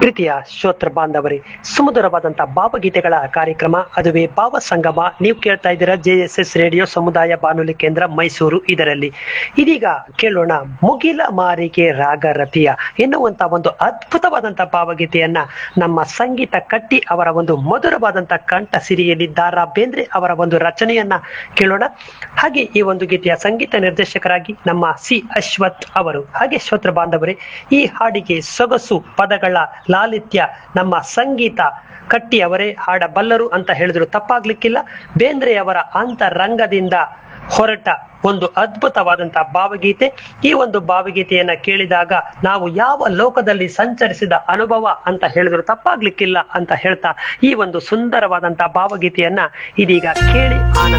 ಪ್ರೀತಿಯ ಶ್ರೋತ್ರ ಬಾಂಧವರೇ ಸುಮಧುರವಾದಂತಹ ಭಾವಗೀತೆಗಳ ಕಾರ್ಯಕ್ರಮ ಅದುವೇ ಭಾವ ಸಂಗಮ ನೀವು ಕೇಳ್ತಾ ಇದ್ದೀರಾ ಜೆ ಎಸ್ ಎಸ್ ರೇಡಿಯೋ ಸಮುದಾಯ ಬಾನುಲಿ ಕೇಂದ್ರ ಮೈಸೂರು ಇದರಲ್ಲಿ ಇದೀಗ ಕೇಳೋಣ ಮುಗಿಲ ಮಾರಿಗೆ ರಾಗರತಿಯ ಎನ್ನುವಂತ ಒಂದು ಅದ್ಭುತವಾದಂತಹ ಭಾವಗೀತೆಯನ್ನ ನಮ್ಮ ಸಂಗೀತ ಕಟ್ಟಿ ಅವರ ಒಂದು ಮಧುರವಾದಂತಹ ಕಂಠ ಸಿರಿಯಲ್ಲಿ ದಾರಾ ಬೇಂದ್ರೆ ಅವರ ಒಂದು ರಚನೆಯನ್ನ ಕೇಳೋಣ ಹಾಗೆ ಈ ಒಂದು ಗೀತೆಯ ಸಂಗೀತ ನಿರ್ದೇಶಕರಾಗಿ ನಮ್ಮ ಸಿ ಅಶ್ವಥ್ ಅವರು ಹಾಗೆ ಶ್ರೋತ್ರ ಬಾಂಧವರೇ ಈ ಹಾಡಿಗೆ ಸೊಗಸು ಪದಗಳ ಲಾಲಿತ್ಯ ನಮ್ಮ ಸಂಗೀತ ಕಟ್ಟಿ ಅವರೇ ಹಾಡಬಲ್ಲರು ಅಂತ ಹೇಳಿದ್ರು ತಪ್ಪಾಗ್ಲಿಕ್ಕಿಲ್ಲ ಬೇಂದ್ರೆಯವರ ಅಂತರಂಗದಿಂದ ಹೊರಟ ಒಂದು ಅದ್ಭುತವಾದಂತಹ ಭಾವಗೀತೆ ಈ ಒಂದು ಭಾವಗೀತೆಯನ್ನ ಕೇಳಿದಾಗ ನಾವು ಯಾವ ಲೋಕದಲ್ಲಿ ಸಂಚರಿಸಿದ ಅನುಭವ ಅಂತ ಹೇಳಿದ್ರು ತಪ್ಪಾಗ್ಲಿಕ್ಕಿಲ್ಲ ಅಂತ ಹೇಳ್ತಾ ಈ ಒಂದು ಸುಂದರವಾದಂತಹ ಭಾವಗೀತೆಯನ್ನ ಇದೀಗ ಕೇಳಿ ಆನಂದ